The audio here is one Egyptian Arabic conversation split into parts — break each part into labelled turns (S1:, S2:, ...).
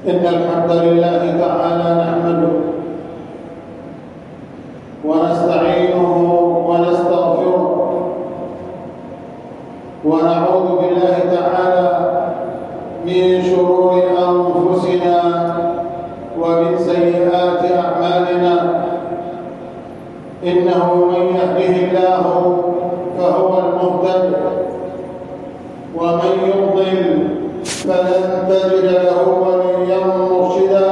S1: إن الحمد لله تعالى نحمده ونستعينه ونستغفره ونعوذ بالله تعالى من شرور أنفسنا ومن سيئات أعمالنا إنه من يهده الله فهو المهتد ومن يضلل فلن تجد له وليا مرشدا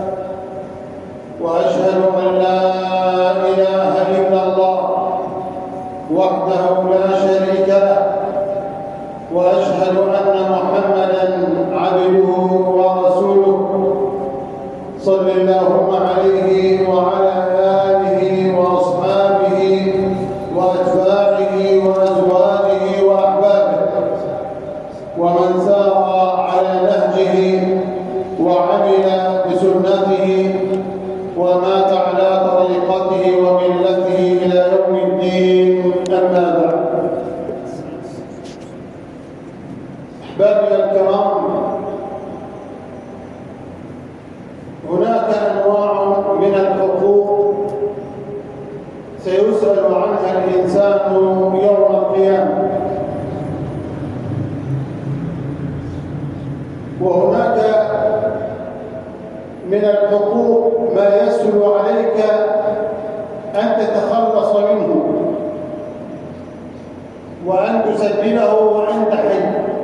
S1: واشهد ان لا اله الا الله وحده لا شريك له واشهد ان محمدا عبده ورسوله صل اللهم عليه وعلى اله واصحابه واتباعه وازواجه واحبابه ومن سار على نهجه وعمل بسنته ومات على طريقته وملته الى يوم الدين اما بعد احبابي الكرام هناك انواع من الحقوق سيسال عنها الانسان يوم القيامه وهناك من الحقوق ما يسهل عليك أن تتخلص منه وأن تسدده وأنت حي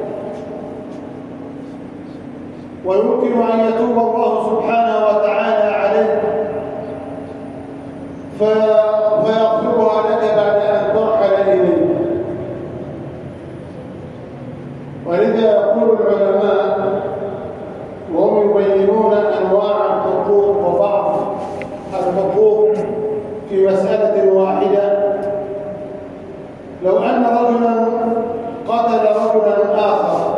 S1: ويمكن أن يتوب الله سبحانه وتعالى عليك فيغفرها لك بعد أن ترحل إليه ولذا يقول العلماء وهم يبينون انواع الحقوق وبعض الحقوق في مساله واحده لو ان رجلا قتل رجلا اخر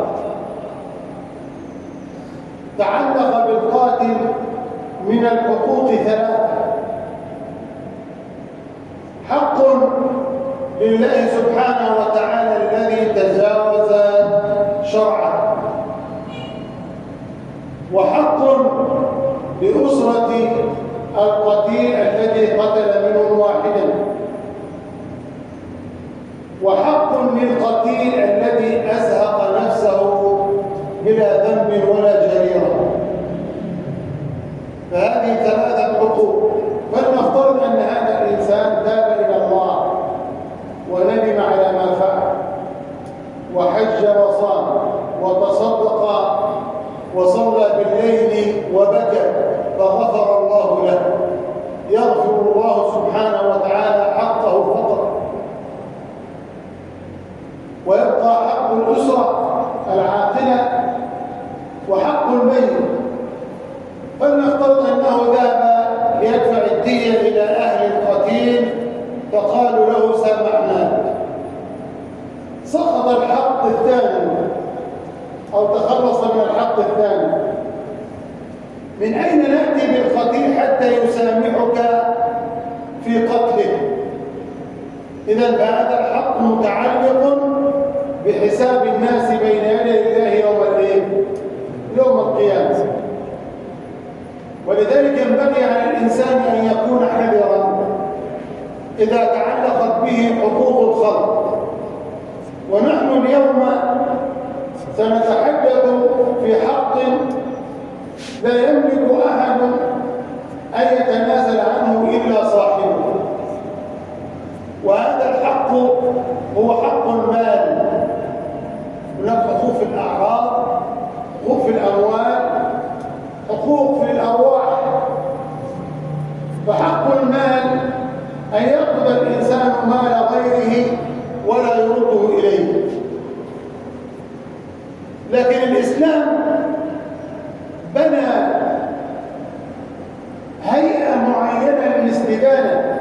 S1: تعلق بالقاتل من الحقوق ثلاثه حق لله سبحانه وتعالى الذي تجاوز شرعه وحق لأسرة القتيل الذي قتل منهم واحدا وحق للقتيل الذي أزهق نفسه بلا ذنب ولا جريرة فهذه ثلاثة حقوق فلنفترض أن هذا الإنسان تاب إلى الله وندم على ما فعل وحج وصام وتصدق وصلى بالليل وبكى فغفر الله له يغفر الله سبحانه وتعالى حقه فقط ويبقى حق الأسرة العاقلة وحق الميت فلنفترض أنه ذهب ليدفع الدية إلى أهل القتيل فقالوا له سامحناك سقط الحق الثاني أو تخلص من الحق الثاني من أين نأتي بالقتيل حتى يسامحك في قتله إذا فهذا الحق متعلق بحساب الناس بين يدي الله يوم الايه؟ يوم القيامة ولذلك ينبغي على الإنسان أن يكون حذرا إذا تعلقت به حقوق الخلق ونحن اليوم سنتحدث في حق لا يملك أحد أن يتنازل عنه إلا صاحبه وهذا الحق هو حق المال هناك حقوق في الأعراض حقوق في الأموال حقوق في الأرواح فحق المال أن يأخذ الإنسان مال غيره ولا يرده إليه لكن الإسلام بنى هيئة معينة للاستدانة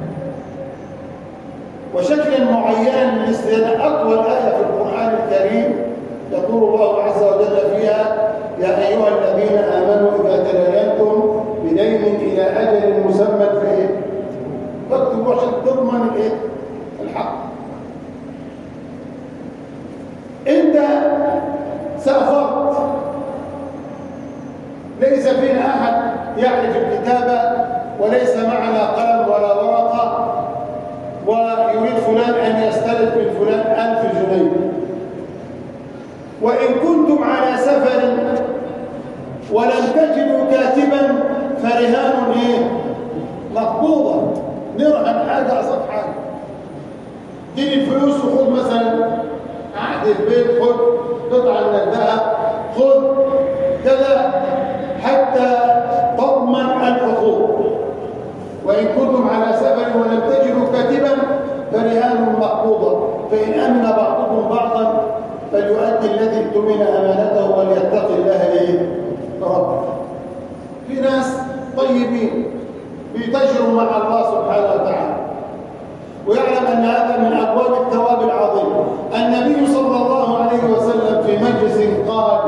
S1: وشكلا معينا للاستدانة أطول آية في القرآن الكريم يقول الله عز وجل فيها يا أيها الذين آمنوا إذا تداينتم بدين إلى أجل مسمى فإيه؟ فاكتبوا عشان تضمن الإيه؟ الحق انت سافرت ليس فينا أحد يعرف الكتابة وليس معنا قلم ولا ورقة ويريد فلان أن يستلف من فلان ألف جنيه وإن كنتم على سفر ولم تجدوا كاتبا فرهان إيه؟ مقبوضة نرهن حاجة أصف حاجة دين الفلوس وخذ مثلا عقد البيت خذ قطعة من الذهب خذ كذا حتى تضمن الحقوق وإن كنتم على سفر ولم تجدوا كاتبا فرهان مقبوضة فإن أمن بعضكم بعضا فليؤدي الذي اؤتمن أمانته وليتق الله إيه؟ ربه في ناس طيبين بيتجروا مع الله سبحانه وتعالى ويعلم أن هذا من أبواب الثواب العظيم النبي صلى الله عليه وسلم في مجلس قال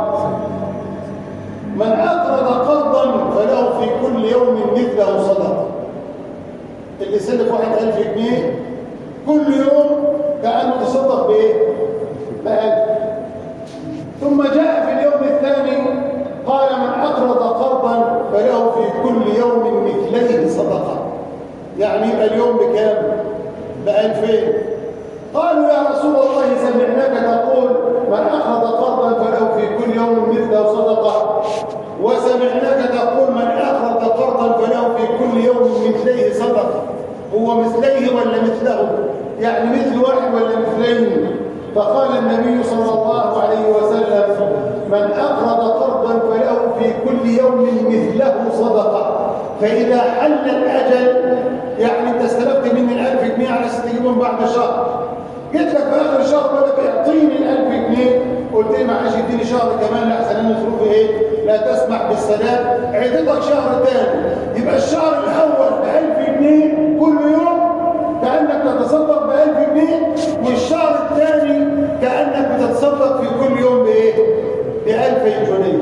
S1: من أقرض قرضا فله في كل يوم مثله صدقة اللي سلف واحد ألف جنيه كل يوم كأنه تصدق بإيه؟ بألف ثم جاء في اليوم الثاني قال من أقرض قرضا فله في كل يوم مثليه صدقة يعني يبقى اليوم بكام؟ بألفين قالوا يا رسول الله سمعناك تقول من أخذ قرضا فله في كل يوم مثله صدقة وسمعناك تقول من أخذ قرضا فله في كل يوم مثليه صدقة هو مثليه ولا مثله يعني مثل واحد ولا مثلين فقال النبي صلى الله عليه وسلم من أقرض قرضا فله في كل يوم مثله صدقة فإذا حل الأجل يعني انت استلفت مني الألف جنيه على ست تجيبهم بعد شهر جيت لك في آخر الشهر بقول لك اعطيني الألف جنيه قلت لي معلش اديني شهر كمان لا أحسن أنا ظروفي إيه لا تسمح بالسداد عدتك شهر تاني يبقى الشهر الأول بألف جنيه كل يوم كأنك تتصدق بألف جنيه والشهر الثاني كأنك بتتصدق في كل يوم بإيه؟ بألف جنيه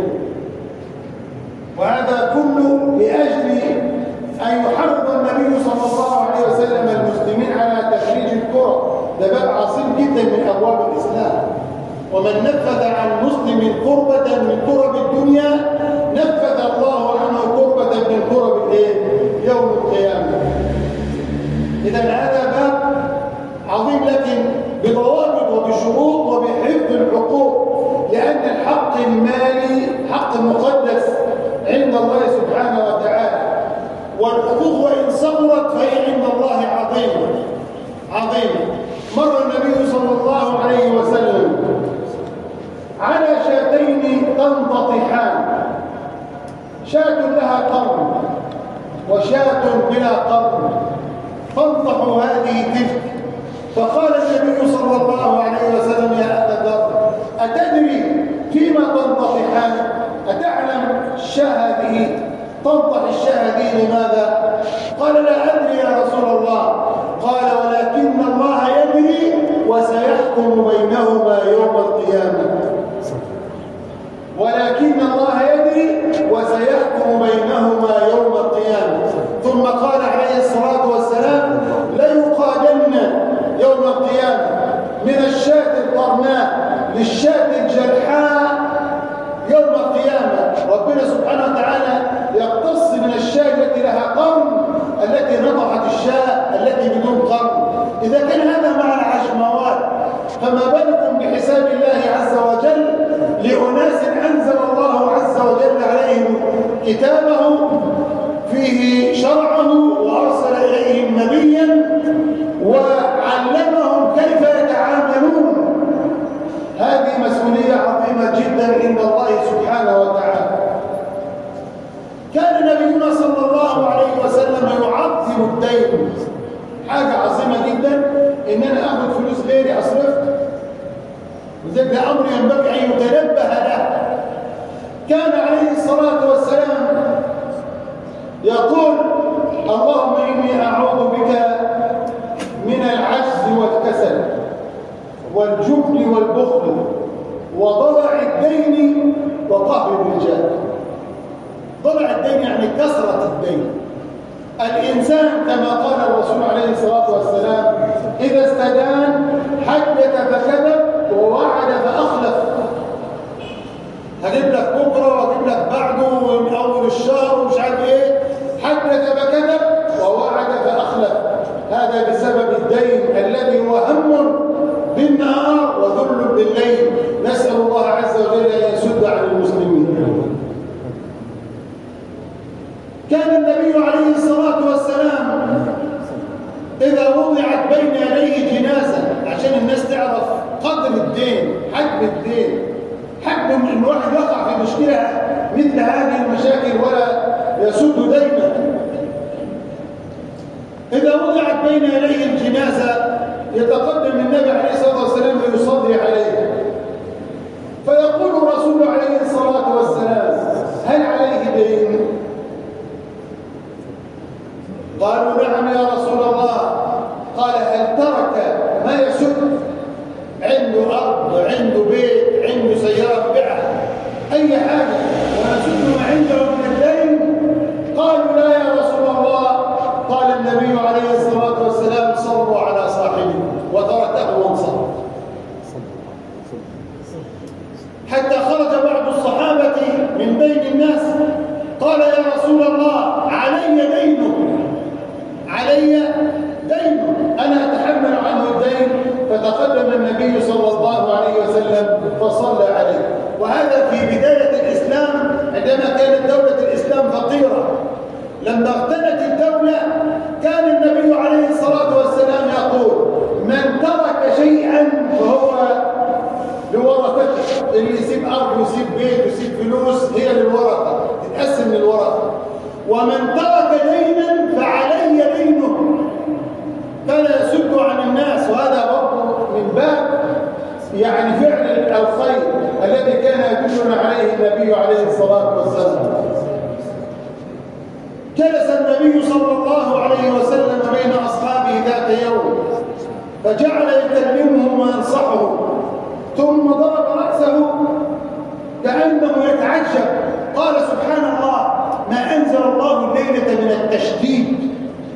S1: وهذا كله لأجل أن يحرض النبي صلى الله عليه وسلم المسلمين على تخريج الكرة ده باب عظيم جدا من أبواب الإسلام ومن نفذ عن مسلم كربة من كرب الدنيا نفذ الله عنه كربة من كرب الايه؟ يوم القيامة إذا هذا باب عظيم لكن بضوابط وبشروط وبحفظ الحقوق لأن الحق المالي حق مقدس عند الله سبحانه وتعالى والحقوق وإن صغرت فهي عند الله عظيمة عظيمة مر النبي صلى الله عليه وسلم على شاتين تنتطحان شاة لها قرن وشاة بلا قرن تنطح هذه تلك فقال النبي صلى الله عليه وسلم يا أبا ذر أتدري فيما تنطحان أتعلم الشاة هذه تنطح الشاة هذه لماذا قال لا أدري يا رسول الله قال ولكن الله يدري وسيحكم بينهما يوم القيامة ولكن الله يدري وسيحكم بينهما يوم القيامة ثم قال عليه الصلاة والسلام ليقادن يوم القيامة من الشاة القرناء للشاة الجرحاء يوم القيامة ربنا سبحانه وتعالى يقتص من الشاة التي لها قرن التي نطحت الشاة التي بدون قرن إذا كان هذا مع العشموات فما بالكم بحساب الله عز وجل لأناس أنزل الله عز وجل عليهم كتابه فيه شرعه وأرسل إليهم نبيا وعلمهم كيف يتعاملون هذه مسؤولية عظيمة جدا عند الله سبحانه وتعالى كان نبينا صلى الله عليه وسلم يعظم الدين حاجة عظيمة جدا إن أنا أخذ فلوس غيري أصرفها وذلك ده أمر ينبغي أن يتنبه له كان عليه الصلاة والسلام يقول اللهم إني أعوذ بك من العجز والكسل والجبن والبخل وضلع الدين وقهر الرجال ضلع الدين يعني كثرة الدين الإنسان كما قال الرسول عليه الصلاة والسلام إذا استدان حدث فكذب ووعد فأخلف هجيب لك بكرة وأجيب لك بعده أو هذا بسبب الدين الذي هو هم بالنهار وذل بالليل نسأل الله عز وجل أن يسد عن المسلمين كان النبي عليه الصلاة والسلام إذا وضعت بين يديه جنازة عشان الناس تعرف قدر الدين حجم الدين حجم ان واحد يقع في مشكلة مثل هذه المشاكل ولا يسد دينه إذا وضعت بين يديه الجنازة يتقدم النبي عليه الصلاة والسلام ليصلي عليه فيقول الرسول عليه الصلاة والسلام هل عليه دين؟ قالوا نعم يا رسول الله قال هل ترك ما يسد عنده أرض عنده بيت عنده سيارة بيعها أي حاجة ويسد ما عنده من الدين قالوا لا يا رسول الله قال النبي عليه الصلاة والسلام صلوا على صاحبه وتركه وانصرف حتى خرج بعض الصحابة من بين الناس قال يا رسول الله علي دينه علي دين أنا أتحمل عنه الدين فتقدم النبي صلى الله عليه وسلم فصلى عليه وهذا في بداية الإسلام عندما كانت دولة الإسلام فقيرة لما اغتنت الدولة كان النبي عليه الصلاة والسلام يقول من ترك شيئا فهو لورثته اللي يسيب أرض ويسيب بيت ويسيب فلوس هي للورثة تتقسم للورثة ومن ترك دينا فعلي دينه كان يسد عن الناس وهذا برضه من باب يعني فعل الخير الذي كان يدلنا عليه النبي عليه الصلاة والسلام جلس النبي صلى الله عليه وسلم بين أصحابه ذات يوم فجعل يكلمهم وينصحهم ثم ضرب رأسه كأنه يتعجب قال سبحان الله ما أنزل الله الليلة من التشديد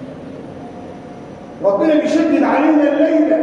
S1: ربنا بيشدد علينا الليلة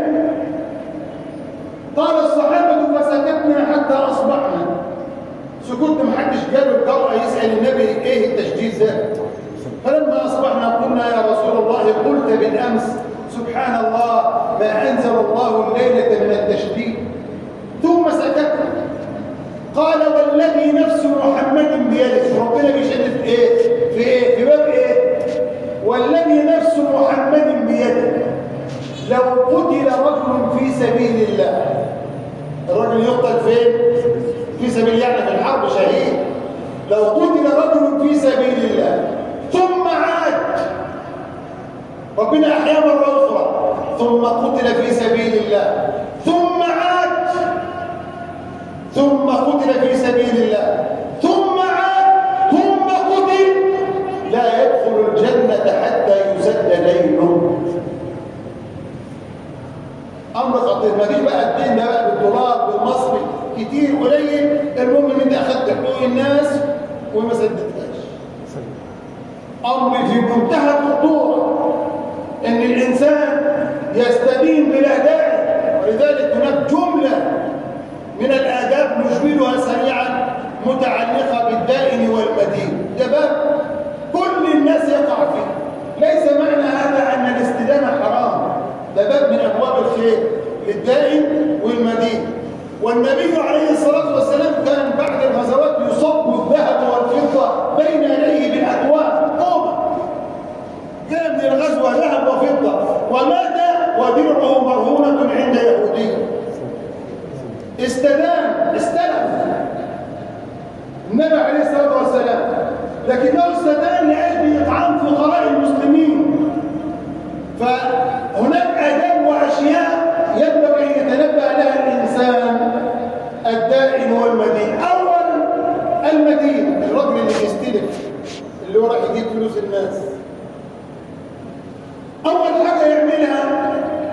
S1: قال الصحابة فسكتنا حتى أصبحنا سكوت محدش جاله الجرأة يسأل النبي إيه التشديد ده فلما أصبحنا قلنا يا رسول الله قلت بالأمس سبحان الله ما أنزل الله الليلة من التشديد ثم سكتنا قال والذي نفس محمد بيده ربنا بيشدد في ايه في ايه في باب ايه والذي نفس محمد بيده لو قتل رجل في سبيل الله الرجل يقتل فين في سبيل يعني في الحرب شهيد لو قتل رجل في سبيل الله ثم عاد ربنا احيا مره اخرى ثم قتل في سبيل الله ثم عاد ثم قتل في سبيل الله ثم عاد ثم قتل لا يدخل الجنة حتى يسد دينه أمر خطير ما فيش بقى الدين ده بقى بالدولار بالمصري كتير قليل المهم ان انت اخدت حقوق الناس وما سددتهاش امر في منتهى الخطوره ان الانسان يستدين بلا داعي ولذلك هناك جمله من الآداب نجملها سريعا متعلقة بالدائن والمدين ده باب كل الناس يقع فيه ليس معنى هذا أن الاستدامة حرام ده باب من أبواب الخير للدائن والمدين والنبي عليه الصلاة والسلام كان بعد الغزوات يصب الذهب والفضة بين يديه بالأكواب قومة جاء من الغزوة ذهب وفضة ومات ودرعه مرهونة عند يهودي استدان استلم النبي عليه الصلاة والسلام لكنه استدان لأجل إطعام فقراء المسلمين فهناك آداب وأشياء ينبغي أن يتنبأ لها الإنسان الدائن والمدين أول المدين الرجل اللي يستلف اللي هو راح يجيب فلوس الناس أول حاجة يعملها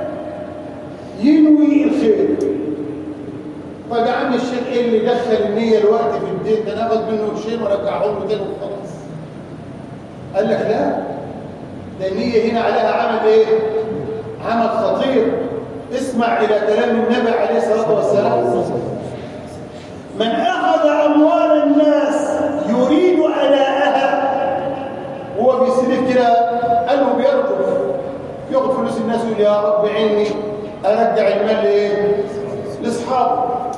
S1: ينوي الخير طيب يا عم الشيخ ايه اللي دخل النية الوقت في الدين ده ناخد منه قرشين ونرجعهم له تاني وخلاص قال لك لا ده النية هنا عليها عمل ايه عمل خطير اسمع الى كلام النبي عليه الصلاة والسلام من اخذ اموال الناس يريد اداءها هو بيسلك كده قلبه بيرجف ياخد فلوس الناس ويقول يا رب عيني ارجع المال لايه لاصحابه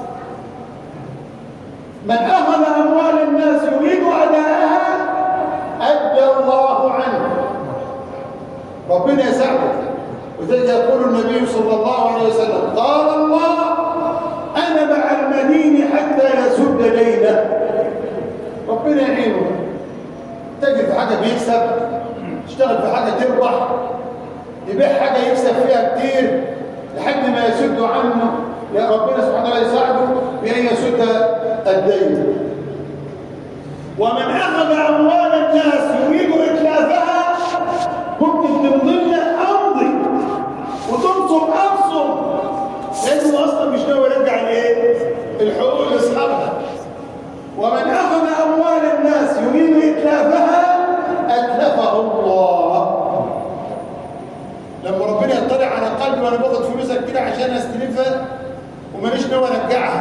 S1: من اخذ اموال الناس يريد اداءها ادى الله عنه ربنا يساعده وذلك يقول النبي صلى الله عليه وسلم قال الله انا مع المدين حتى يسد دينه ربنا يعينه تجد في حاجه بيكسب يشتغل في حاجه تربح يبيع حاجه يكسب فيها كتير لحد ما يسد عنه يا ربنا سبحانه وتعالى يساعده بان يسد الدين ومن اخذ اموال الناس يريد اتلافها ممكن تمضي امضي وتنصب ابصر لانه اصلا مش ناوي يرجع الايه الحقوق لاصحابها ومن اخذ اموال الناس يريد اتلافها اتلفه الله لما ربنا يطلع على قلبي وانا باخد فلوسك كده عشان استلفها وماليش ناوي ارجعها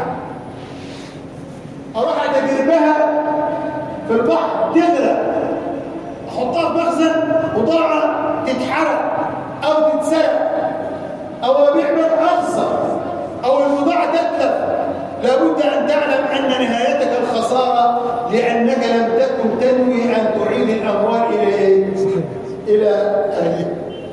S1: اروح اتجربها في البحر تغرق احطها في مخزن بضاعه تتحرق او تتسرق او ابيع من اخسر او البضاعه تتلف لابد ان تعلم ان نهايتك الخساره لانك لم تكن تنوي ان تعيد الاموال الى ايه؟ الى اهلها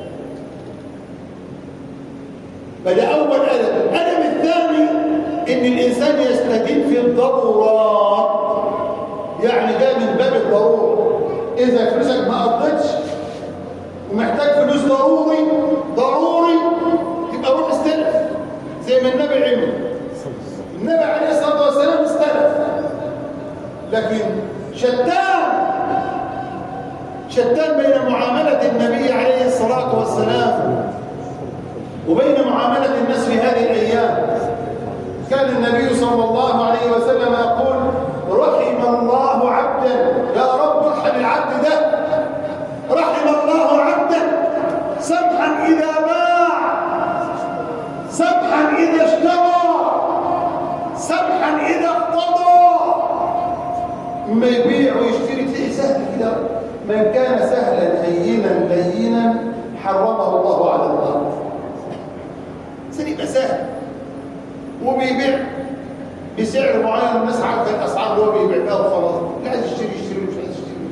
S1: فده اول ادب الادب الثاني ان الانسان يستدين في الضرورات يعني ده من باب الضروره اذا فلوسك ما قضتش ومحتاج فلوس ضروري ضروري يبقى روح استلف زي ما النبي عمل النبي عليه الصلاه والسلام استلف لكن شتان شتان بين معامله النبي عليه الصلاه والسلام وبين معامله الناس في هذه الايام كان النبي صلى الله عليه وسلم يقول رحم الله عبدا يا رب ارحم العبد ده رحم الله عبدا سمحا إذا باع سمحا إذا اشترى سمحا إذا اقتضى ما يبيع ويشتري تلاقي سهل كده من كان سهلا هينا لينا حرمه الله على النار يبقى سهل وبيبيع بسعر معين الناس عارفه الاسعار اللي هو بيبيع بيها وخلاص اللي عايز يشتري يشتري مش عايز يشتري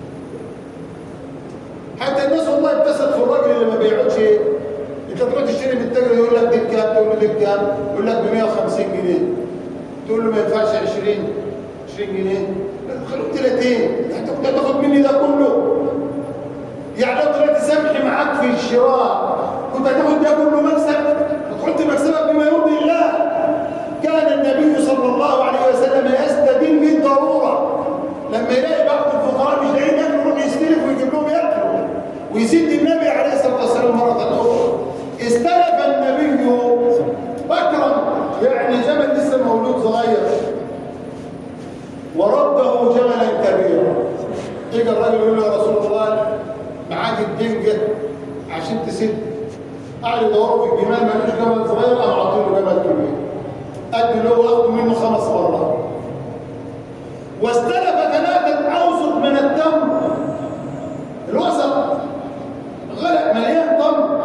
S1: حتى الناس والله بتثق في الراجل اللي ما بيقعدش ايه انت تروح تشتري من التاجر يقول لك دي بكام تقول له دي بكام يقول لك ب 150 جنيه تقول له ما ينفعش 20 20 جنيه خلوك 30 انت كنت هتاخد مني ده كله يعني لو طلعت سمحي معاك في الشراء كنت هتاخد ده كله مكسب وتحط مكسبك بما يرضي الله كان النبي صلى الله عليه وسلم يستدين بالضروره لما يلاقي بعض الفقراء مش لاقيين ياكلوا يروح يستلف ويجيب لهم ياكلوا ويزيد النبي عليه الصلاه والسلام مره اخرى استلف النبي بكرا يعني جمل لسه مولود صغير ورده جملا كبيرا يجي الراجل يقول له يا رسول الله معاك الدنجه عشان تسد قاعد يدوروا في الجمال مالوش جمل صغير قام عاطينه جمل كبير قد له واخده منه خمس مرات واستلف ثلاثه اوسط من التمر الوسط غلق مليان تمر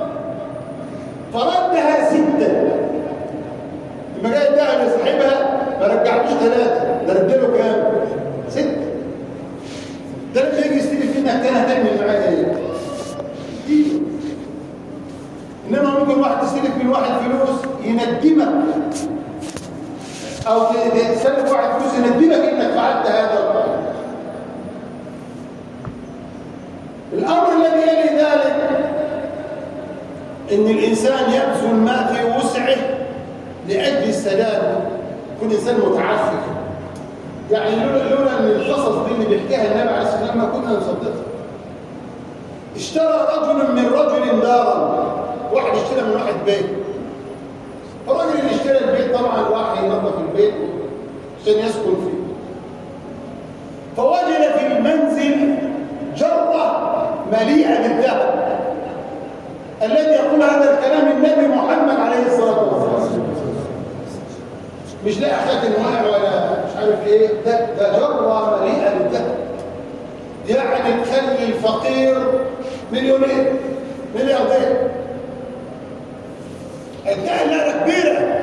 S1: فردها سته لما جاي ادعي لصاحبها ما رجعلوش ثلاثه ده ردله كام؟ سته ده لما يجي يستلف منك تاني هتعمل معاه ايه؟ دي انما ممكن واحد تستلف من واحد فلوس يندمك او تستلف واحد فلوس يندمك انك فعلت هذا الامر الامر الذي يلي ذلك ان الانسان يبذل ما في وسعه لاجل السلام يكون انسان متعفف يعني لولا لولا ان القصص دي اللي بيحكيها النبي عليه الصلاه والسلام ما كنا نصدقها اشترى رجل من رجل دارا واحد اشترى من واحد بيت الراجل اللي اشترى البيت طبعا راح ينظف البيت عشان يسكن فيه فوجد في المنزل جرة مليئة بالذهب الذي يقول هذا الكلام النبي محمد عليه الصلاة والسلام مش لاقي خاتم واقع ولا مش عارف ايه ده ده جرة مليئة بالذهب يعني تخلي الفقير مليونير ملياردير هتلاقي نقله كبيره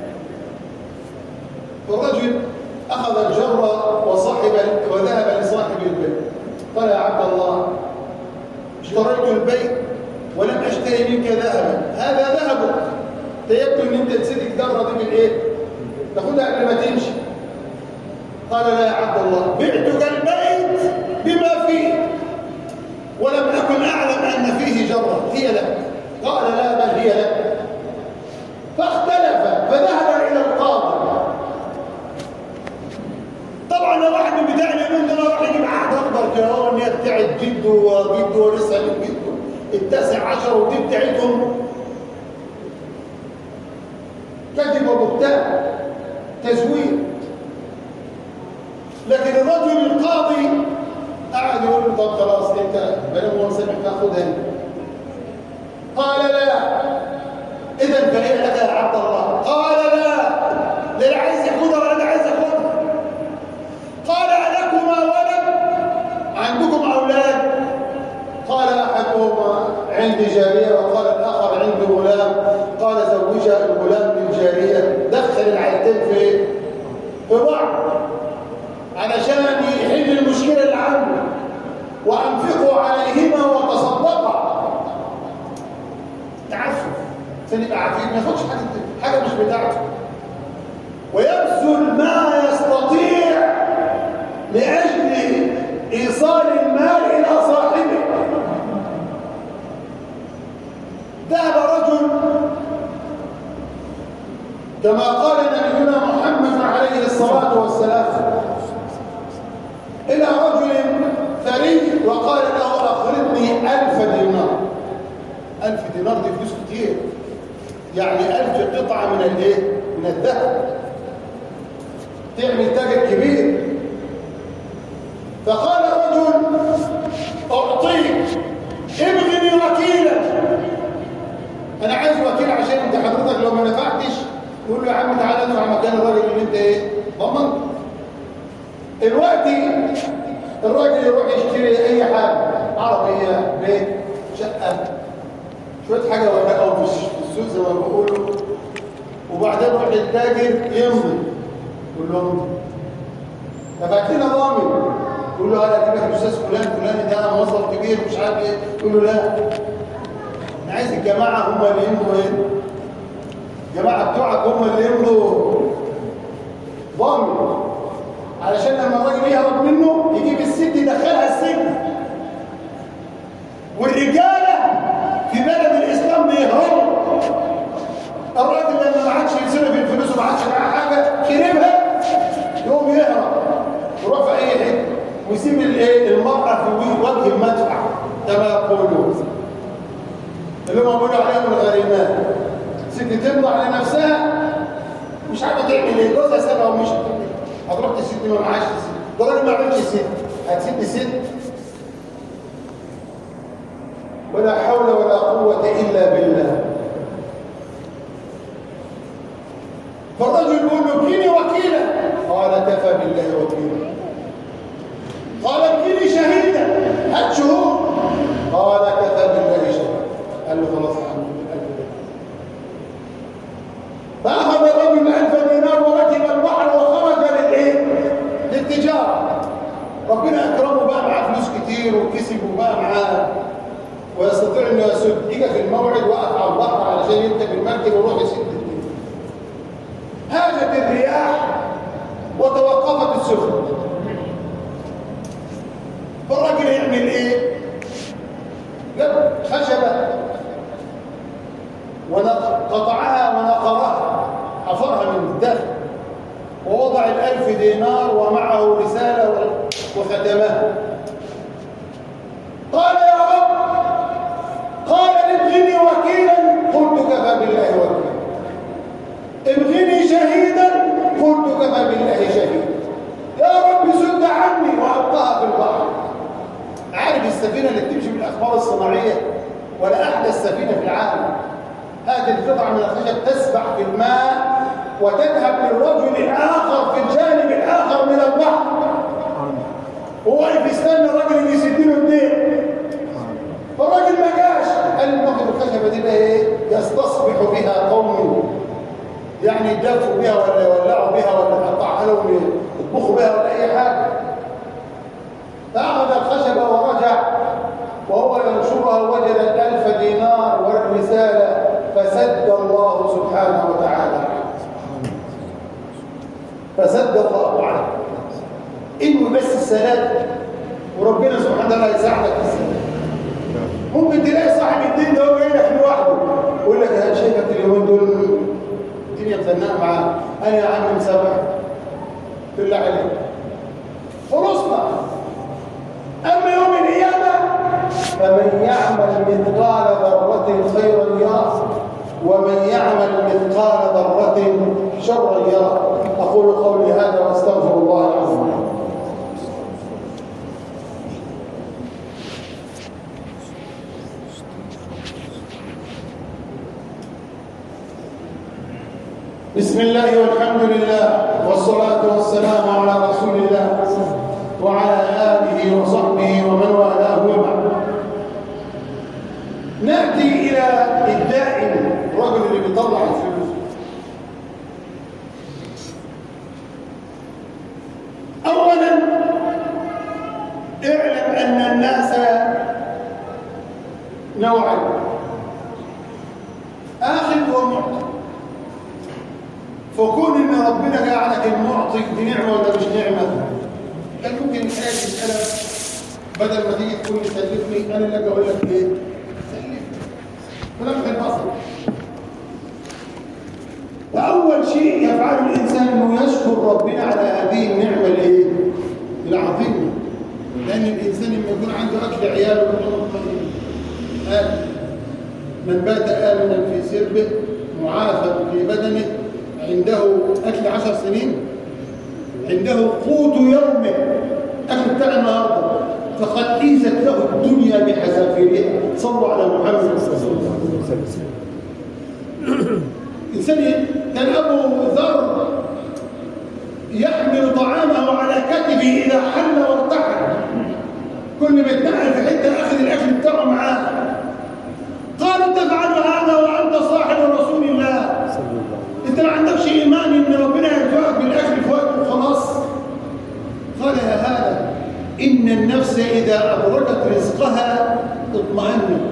S1: الرجل اخذ الجره وصاحب وذهب لصاحب البيت قال يا عبد الله اشتريت البيت ولم اشتري منك ذهبا هذا ذهبك تيبدو ان انت تسيب الجره دي بالايه تاخدها قبل ما تمشي قال لا يا عبد الله بعتك البيت بما فيه ولم أكن أعلم أن فيه جرة هي لك قال لا بل هي لك فاختلف فذهب إلى القاضي طبعا لو واحد من بتاع اليمين ده راح يجيب عهد اخضر كده هو ان هي بتاعت جده وجده ولسه من جده التاسع عشر ودي بتاعتهم كذب وبهتان تزوير لكن الرجل القاضي قعد يقول له طب خلاص انت بلا منصبك تاخدها دي قال لا اذا فهي لك يا عبد الله قال لا لا اللي عايز ياخدها ولا انا عايز اخدها قال الكما ولد عندكم اولاد قال احدهما عندي جاريه وقال الاخر عندي غلام قال زوجها الغلام بالجاريه دخل العيلتين في في بعض علشان يحل المشكله اللي عنده وانفقوا عليهما وتصدقا تعفف عشان يبقى عارفين ما ياخدش حاجه حاجه مش بتاعته ويبذل ما يستطيع لاجل ايصال المال الى صاحبه ذهب رجل كما قال نبينا محمد عليه الصلاه والسلام إلى رجل ثري وقال له أقرضني ألف دينار ألف دينار دي فلوس كتير يعني ألف قطعة من الإيه؟ من الذهب تعمل تاجر كبير فقال رجل أعطيك ابغني وكيلا أنا عايز وكيل عشان أنت حضرتك لو ما نفعتش تقول له يا عم تعالى ادفع مكان الراجل اللي أنت إيه؟ ضمنت دلوقتي الراجل يروح يشتري اي حاجه عربيه بيت شقه شويه حاجه ورقه في السوق زي ما بيقولوا وبعدين يروح للتاجر يمضي يقول له امضي دفعت لنا ضامن يقول له انا اجيب لك الاستاذ فلان فلان ده موظف كبير مش عارف ايه يقول له لا انا عايز الجماعه هم اللي يمضوا ايه الجماعه بتوعك هم اللي يمضوا ضامن علشان لما الراجل يهرب منه يجيب الست يدخلها السجن والرجاله في بلد الاسلام بيهربوا الراجل لما ما عادش يصرف الفلوس وما عادش معاه حاجه كرمها يقوم يهرب يروح في اي حته ويسيب الايه المراه في وجه المدفع كما يقولون اللي هم بيقولوا عليهم الغريمات ست تمضي لنفسها مش عارفه تعمل ايه جوزها سابها ومشت هتروح تسد ما معاش تسد ده راجل ما عملش سد هتسد سد ولا حول ولا قوة إلا بالله فالرجل يقول له ابني وكيلا قال كفى بالله وكيلا قال ابني شهيدا هات شهود قال كفى بالله شهيدا قال له خلاص الحمد لله فأخذ الرجل ألف دينار وركب البحر وخرج للإيه؟ للتجارة ربنا أكرمه بقى معاه فلوس كتير وكسب وبقى معاه ويستطيع انه يسد يجي في الموعد وقف على البحر علشان يركب المركب ويروح يسد الدنيا هاجت الرياح وتوقفت السفن فالراجل يعمل ايه؟ جاب خشبه وقطعها ونقرها حفرها من الداخل ووضع الألف دينار ومعه رسالة وختمها قال يا رب قال ابغني وكيلا قلت كفى بالله وكيلا ابغني شهيدا قلت كفى بالله شهيدا يا رب سد عني وأبقاها في البحر عارف السفينة اللي بتمشي بالأخبار الصناعية ولا أحدث سفينة في العالم هذه القطعة من الخشب تسبح في الماء وتذهب للرجل الآخر في الجانب الآخر من البحر وهو واقف يستنى الراجل اللي يسد له الدين فالراجل ما جاش قال الخشبة دي بقى ايه يستصبح بها قوم يعني يدفوا بها ولا يولعوا بها ولا يقطعها لهم يطبخوا بها ولا اي حاجة فأخذ الخشبة ورجع وهو ينشرها وجد ألف دينار والرسالة فسد الله سبحانه وتعالى فسد الله عنه إنه بس السلام وربنا سبحانه وتعالى يساعدك في السلام ممكن تلاقي صاحب الدين ده هو جاي لك لوحده يقول لك يا شيخك اليومين دول الدنيا مزنقه معاه انا يا عم مسامح بالله عليك خلصنا اما يوم القيامه فمن يعمل مثقال ذره خيرا يره ومن يعمل مثقال ذره شرا يره اقول قولي هذا واستغفر الله العظيم بسم الله والحمد لله والصلاة والسلام على رسول الله وعلى آله وصحبه ومن والاه وبعد نأتي إلى الدائم الرجل اللي بيطلع الفلوس أولا اعلم أن الناس نوعين آخذ ومعطي فكون ان ربنا جعلك المعطي دي نعمه ولا مش نعمه كان ممكن الآية تسألك بدل ما تيجي تقول لي سلفني انا اللي اجي اقول لك ايه سلفني ولمح البصر فاول شيء يفعله الانسان انه يشكر ربنا على هذه النعمه الايه العظيمه لان الانسان لما يكون عنده اكل عياله يكون طيب آمن من بات امنا في سربه معافى في بدنه عنده أكل عشر سنين عنده قوت يومه أكل بتاع النهاردة فقد حيزت له الدنيا بحذافيرها صلوا على محمد صلى الله عليه وسلم إنسان كان أبو ذر يحمل طعامه على كتفه إذا حل وارتحل كل ما يتنقل في حتة أخذ الأكل بتاعه معاه قالوا تفعل هذا وأنت صاحب رسول الله انت ما عندكش ايمان ان ربنا يرزقك بالاكل في وقت وخلاص قال يا هذا ان النفس اذا ادركت رزقها اطمأنت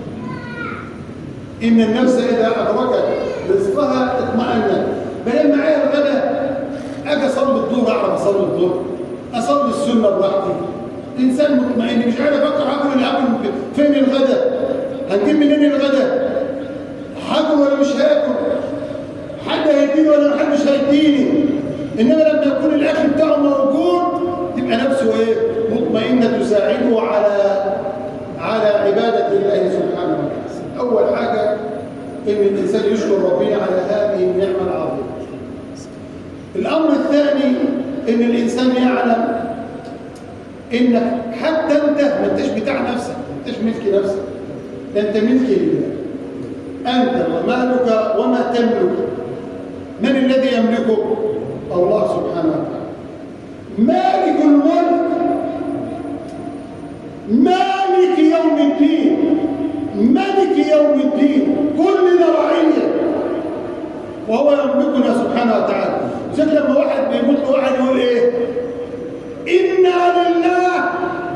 S1: ان النفس اذا ادركت رزقها اطمأنت بل معايا الغداء اجي اصلي الظهر اعرف اصلي الظهر اصلي السنه براحتي انسان مطمئن مش عارف افكر هاكل ولا هاكل فين الغداء هنجيب منين الغداء هاكل ولا مش هاكل حد هيديني ولا حد مش هيديني انما لما يكون الاكل بتاعه موجود تبقى نفسه ايه مطمئنه تساعده على على عباده الله سبحانه وتعالى اول حاجه ان الانسان يشكر ربنا على هذه النعمه العظيمه الامر الثاني ان الانسان يعلم انك حتى انت ما انتش بتاع نفسك ما انتش ملك نفسك ده انت ملك لله انت ومالك وما تملك من الذي يملكه الله سبحانه وتعالى مالك الملك مالك يوم الدين ملك يوم الدين كلنا رعيه وهو يملكنا سبحانه وتعالى زي لما واحد بيموت له واحد يقول ايه انا لله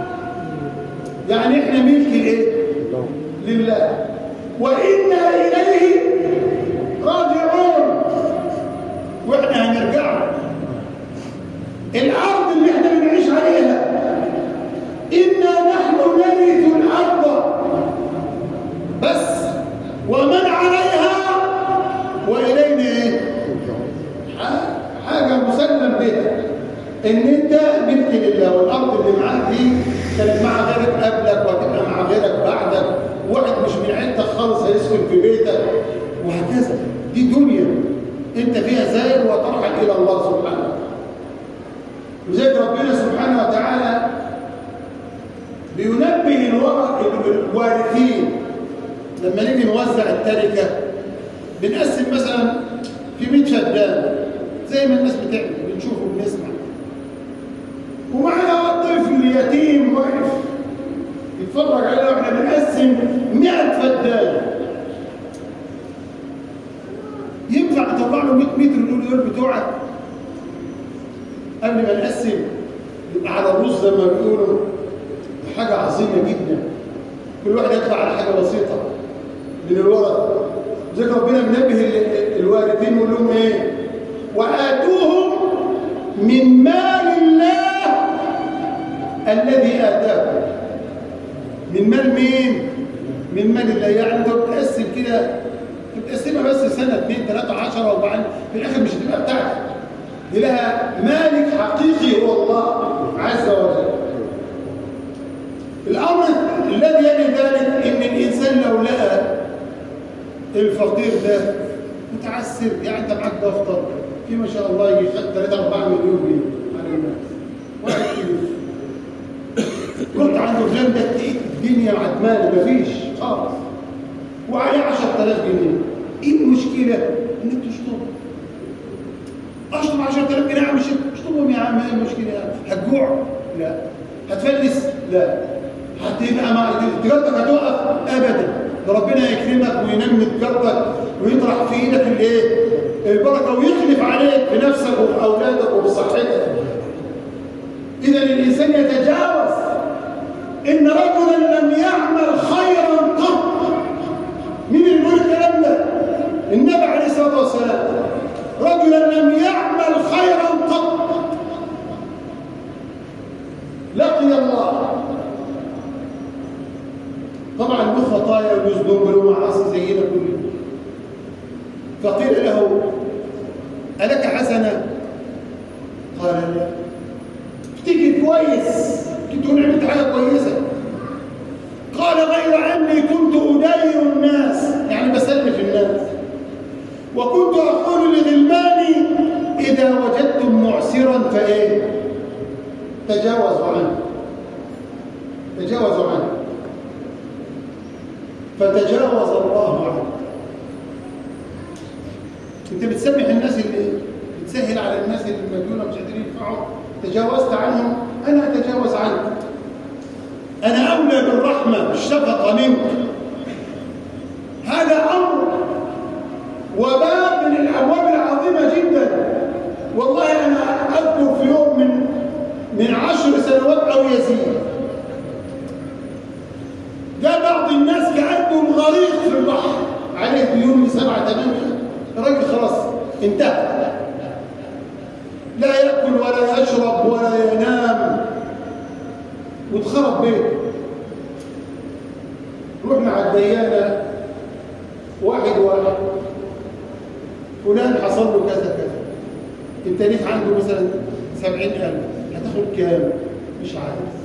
S1: يعني احنا ملك الايه لله وانا اليه راجعون واحنا هنرجع الارض اللي احنا بنعيش عليها انا نحن نرث الارض بس ومن عليها والينا ايه حاجه مسلم بها ان انت ملك لله والارض اللي معاك دي كانت مع غيرك قبلك وهتبقى مع غيرك بعدك واحد مش من عيلتك خالص هيسكن في بيتك وهكذا دي دنيا انت فيها زائر وترحل الى الله سبحانه وتعالى وزي ربنا سبحانه وتعالى بينبه الوارثين لما نيجي نوزع التركه بنقسم مثلا في 100 فدان زي ما الناس بتعمل بنشوف وبنسمع ومعنا طفل يتيم واقف يتفرج علينا واحنا بنقسم 100 فدان 100 متر دول دول بتوعك قبل ما نقسم يبقى على الرز زي ما بيقولوا حاجة عظيمة جدا كل واحد يدفع على حاجة بسيطة من الورد ذكر ربنا منبه الوالدين ويقول لهم ايه وآتوهم من مال الله الذي آتاكم من مال مين؟ من مال الله يعني انت بتقسم كده بتقسمها بس سنة اثنين ثلاثة عشرة وبعدين في الآخر مش هتبقى بتاعتك دي لها مالك حقيقي هو الله عز وجل الأمر الذي يلي ذلك إن الإنسان لو لقى الفقير ده متعسر يعني أنت معاك دفتر في ما شاء الله يجي 3 4 مليون جنيه على الناس واحد فلوس رحت عند فلان ده تلاقيت الدنيا عدمان مفيش خالص وعليه 10000 جنيه ايه المشكله انك تشطب اشطب 10000 جنيه يا عم اشطبهم يا عم ايه المشكله هتجوع لا هتفلس لا هتبقى مع تجارتك هتقف ابدا ده ربنا يكرمك وينمي تجارتك ويطرح في ايدك الايه البركه ويخلف عليك بنفسك وباولادك وبصحتك اذا الانسان يتجاوز ان رجلا لم يعمل خيرا قط مين اللي بيقول الكلام ده النبي عليه الصلاه والسلام رجلا لم يعمل خيرا قط لقي الله طبعا له خطايا وله ذنوب وله معاصي زينا كلنا فقيل له ألك حسنة؟ قال لا افتكر كويس كنت تقول عملت حاجة كويسة قال غير أني كنت أدير الناس يعني بسلف الناس وكنت أقول لغلماني إذا وجدتم معسرا فإيه تجاوزوا عنه تجاوزوا عنه فتجاوز الله عنه انت بتسمح الناس اللي بتسهل على الناس اللي المديونه مش قادرين يدفعوا تجاوزت عنهم انا اتجاوز عنك انا اولى بالرحمه بالشفقه منك هذا امر وباب من الابواب العظيمه جدا والله انا اذكر في يوم من من عشر سنوات او يزيد جاء بعض الناس كأنهم غريق في البحر عليه ديون من سبعة ثمانية الراجل خلاص انتهى لا يأكل ولا يشرب ولا ينام واتخرب بيته رحنا على الديانة واحد واحد فلان حصل له كذا كذا انت ليك عنده مثلا سبعين ألف هتاخد كام مش عارف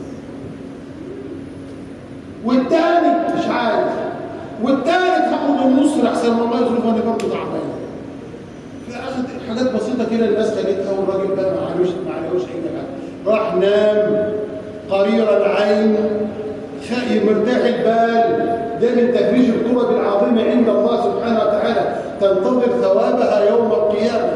S1: والتاني مش عارف والتالت هاخد النص لحسن والله يظروف انا برضه تعبان فاخد حاجات بسيطه كده الناس خدتها والراجل بقى ما عليهوش ما عليهوش اي حاجه راح نام قرير العين خائي مرتاح البال ده من تفريج الكرب العظيمه عند الله سبحانه وتعالى تنتظر ثوابها يوم القيامه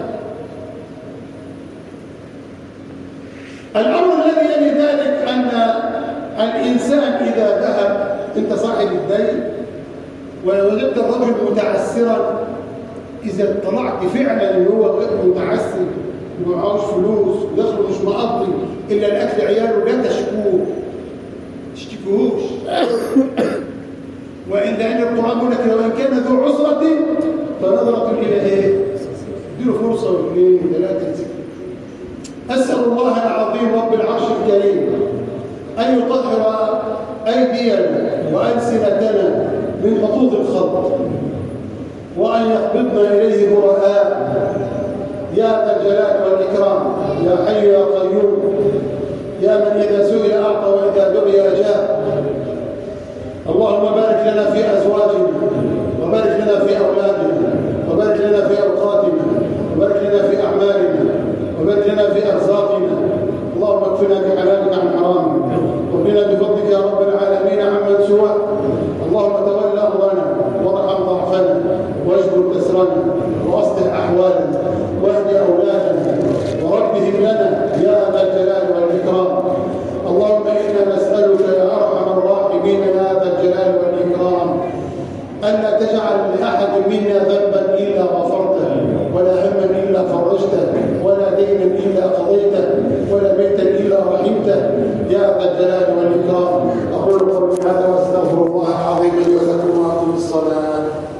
S1: الامر الذي يلي ذلك ان الإنسان إذا ذهب أنت صاحب الدين ووجدت الرجل متعسرا إذا اطلعت فعلا أنه هو متعسر ومعهوش فلوس ودخله مش مقضي إلا الأكل عياله لا تشكوه تشتكوهوش وإن لأن القرآن يقول لك لو إن كان ذو عسرة فنظرة إلى إيه؟ اديله فرصة واثنين وثلاثة أسأل الله العظيم رب العرش الكريم أن يطهر أيدينا وألسنتنا من خطوط الخط وأن يقبضنا إليه براء يا ذا الجلال والإكرام يا حي يا قيوم يا من إذا سئل أعطى وإذا دعي أجاب اللهم بارك لنا في أزواجنا وبارك لنا في أولادنا وبارك لنا في أوقاتنا وبارك لنا في أعمالنا وبارك لنا في أرزاقنا اللهم اكفنا بحلالك عن حرامك وقنا بفضلك يا رب العالمين عمن سواك اللهم تول امرنا وارحم ضعفنا واجبر كسرنا واصلح احوالنا واهد اولادنا وربهم لنا يا ذا الجلال والاكرام اللهم انا نسالك يا ارحم الراحمين يا ذا الجلال والاكرام الا تجعل لاحد منا ذنبا الا غفرته ولا هما إلا فرجته ولا دينا إلا قضيته ولا بيتا إلا رحمته يا ذا الجلال والإكرام أقول قولي هذا وأستغفر الله العظيم لي ولكم وأقم الصلاة